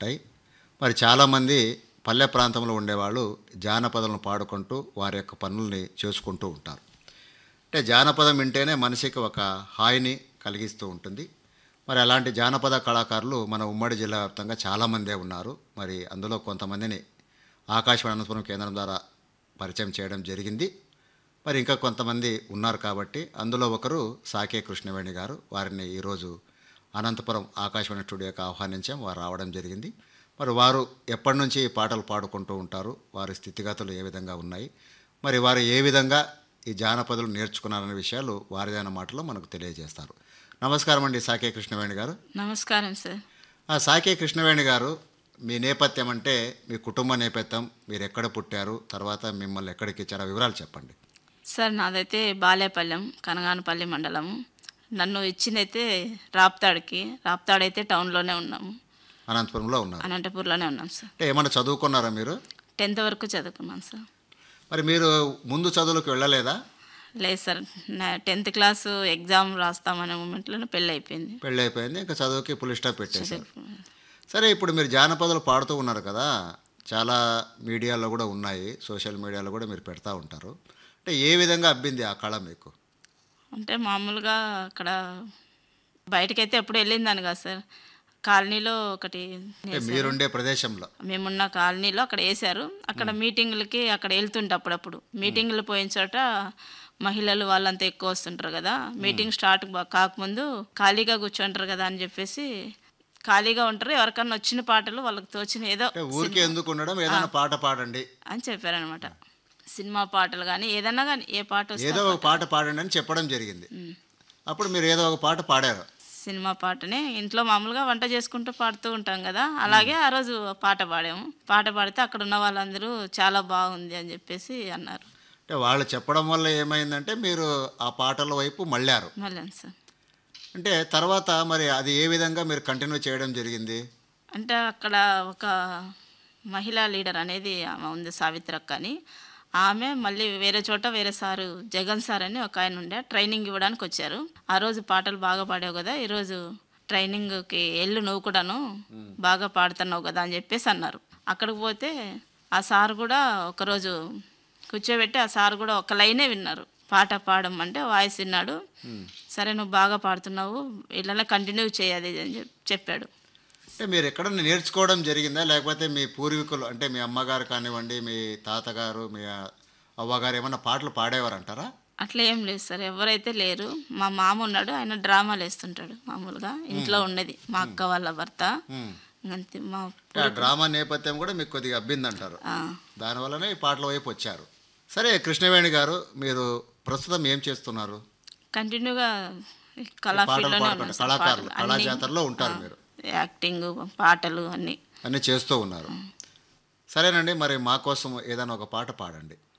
ఉంటాయి మరి చాలామంది పల్లె ప్రాంతంలో ఉండేవాళ్ళు జానపదాలను పాడుకుంటూ వారి యొక్క పనుల్ని చేసుకుంటూ ఉంటారు అంటే జానపదం వింటేనే మనిషికి ఒక హాయిని కలిగిస్తూ ఉంటుంది మరి అలాంటి జానపద కళాకారులు మన ఉమ్మడి జిల్లా వ్యాప్తంగా చాలామందే ఉన్నారు మరి అందులో కొంతమందిని ఆకాశవాణి అనంతపురం కేంద్రం ద్వారా పరిచయం చేయడం జరిగింది మరి ఇంకా కొంతమంది ఉన్నారు కాబట్టి అందులో ఒకరు సాకే కృష్ణవేణి గారు వారిని ఈరోజు అనంతపురం ఆకాశవాణి స్టూడియోకి ఆహ్వానించాం వారు రావడం జరిగింది మరి వారు ఎప్పటి నుంచి ఈ పాటలు పాడుకుంటూ ఉంటారు వారి స్థితిగతులు ఏ విధంగా ఉన్నాయి మరి వారు ఏ విధంగా ఈ జానపదులు నేర్చుకున్నారనే విషయాలు వారిదైన మాటలో మనకు తెలియజేస్తారు నమస్కారం అండి సాకే కృష్ణవేణి గారు నమస్కారం సార్ ఆ సాకే కృష్ణవేణి గారు మీ నేపథ్యం అంటే మీ కుటుంబ నేపథ్యం మీరు ఎక్కడ పుట్టారు తర్వాత మిమ్మల్ని ఎక్కడికి ఇచ్చారో వివరాలు చెప్పండి సార్ నాదైతే బాలేపల్లెం కనగానపల్లి మండలం నన్ను ఇచ్చిందైతే రాప్తాడ్కి రాప్తాడైతే టౌన్లోనే ఉన్నాము అనంతపురంలో ఉన్నారు అనంతపూర్లోనే ఉన్నాం సార్ అంటే ఏమన్నా చదువుకున్నారా మీరు టెన్త్ వరకు చదువుకున్నాం సార్ మరి మీరు ముందు చదువులకు వెళ్ళలేదా లేదు సార్ నా టెన్త్ క్లాస్ ఎగ్జామ్ రాస్తామనే మూమెంట్లోనే పెళ్ళి అయిపోయింది పెళ్ళి అయిపోయింది ఇంకా చదువుకి పులి స్టాప్ పెట్టేశారు సరే ఇప్పుడు మీరు జానపదాలు పాడుతూ ఉన్నారు కదా చాలా మీడియాలో కూడా ఉన్నాయి సోషల్ మీడియాలో కూడా మీరు పెడతా ఉంటారు అంటే ఏ విధంగా అబ్బింది ఆ కళ మీకు అంటే మామూలుగా అక్కడ బయటకైతే ఎప్పుడు వెళ్ళిందాను కదా సార్ కాలనీలో ఒకటి అంటే మీరుండే ప్రదేశంలో మేమున్న కాలనీలో అక్కడ వేశారు అక్కడ మీటింగులకి అక్కడ వెళ్తుంటే అప్పుడప్పుడు మీటింగులు పోయిన చోట మహిళలు వాళ్ళంతా ఎక్కువ వస్తుంటారు కదా మీటింగ్ స్టార్ట్ బా- కాకముందు ఖాళీగా కూర్చుంటారు కదా అని చెప్పేసి ఖాళీగా ఉంటారు ఎవరికన్నా వచ్చిన పాటలు వాళ్ళకి తోచిన ఏదో అంటే ఊరికి ఎందుకు ఉండడం ఏదైనా పాట పాడండి అని చెప్పారనమాట సినిమా పాటలు కానీ ఏదన్నా కానీ ఏ పాట వస్తే ఏదో ఒక పాట పాడండి అని చెప్పడం జరిగింది అప్పుడు మీరు ఏదో ఒక పాట పాడారు సినిమా పాటనే ఇంట్లో మామూలుగా వంట చేసుకుంటూ పాడుతూ ఉంటాం కదా అలాగే ఆ రోజు పాట పాడాము పాట పాడితే అక్కడ ఉన్న వాళ్ళందరూ చాలా బాగుంది అని చెప్పేసి అన్నారు అంటే వాళ్ళు చెప్పడం వల్ల ఏమైందంటే మీరు ఆ పాటల వైపు మళ్ళారు మళ్ళీ సార్ అంటే తర్వాత మరి అది ఏ విధంగా మీరు కంటిన్యూ చేయడం జరిగింది అంటే అక్కడ ఒక మహిళా లీడర్ అనేది ఆమె ఉంది సావిత్రక్క అని ఆమె మళ్ళీ వేరే చోట వేరే సారు జగన్ సార్ అని ఒక ఆయన ఉండే ట్రైనింగ్ ఇవ్వడానికి వచ్చారు ఆ రోజు పాటలు బాగా పాడావు కదా ఈరోజు ట్రైనింగ్కి ఎల్లు నువ్వు కూడాను బాగా పాడుతున్నావు కదా అని చెప్పేసి అన్నారు అక్కడికి పోతే ఆ సార్ కూడా ఒకరోజు కూర్చోబెట్టి ఆ సార్ కూడా ఒక లైనే విన్నారు పాట పాడమంటే వాయిస్ విన్నాడు సరే నువ్వు బాగా పాడుతున్నావు ఇళ్ళనే కంటిన్యూ చేయాలి అని చెప్- చెప్పాడు అంటే మీరు ఎక్కడన్నా నేర్చుకోవడం జరిగిందా లేకపోతే మీ పూర్వీకులు అంటే మీ అమ్మగారు కానివ్వండి మీ తాతగారు మీ అవ్వగారు ఏమన్నా పాటలు పాడేవారు అంటారా అట్లా ఏం లేదు సార్ ఎవరైతే లేరు మా మామ ఉన్నాడు ఆయన డ్రామాలు వేస్తుంటాడు మామూలుగా ఇంట్లో ఉన్నది మా అక్క వాళ్ళ భర్త అంతే మా అంటే ఆ డ్రామా నేపథ్యం కూడా మీకు కొద్దిగా అబ్బిందంటారు ఆ, దానివల్లనే ఈ పాటల వైపు వచ్చారు సరే కృష్ణవేణి గారు మీరు ప్రస్తుతం ఏం చేస్తున్నారు కంటిన్యూగా ఈ కళా పాటలు ఫీల్డ్లోనే పాడుకుంటారు ఉన్నాను సార్. కళాకారులు పాటలు కళా అన్నీ, జాతరలో ఉంటారు మీరు యాక్టింగ్ పాటలు అన్నీ అన్నీ చేస్తూ ఉన్నారు సరేనండి మరి మా కోసం ఏదైనా ఒక పాట పాడండి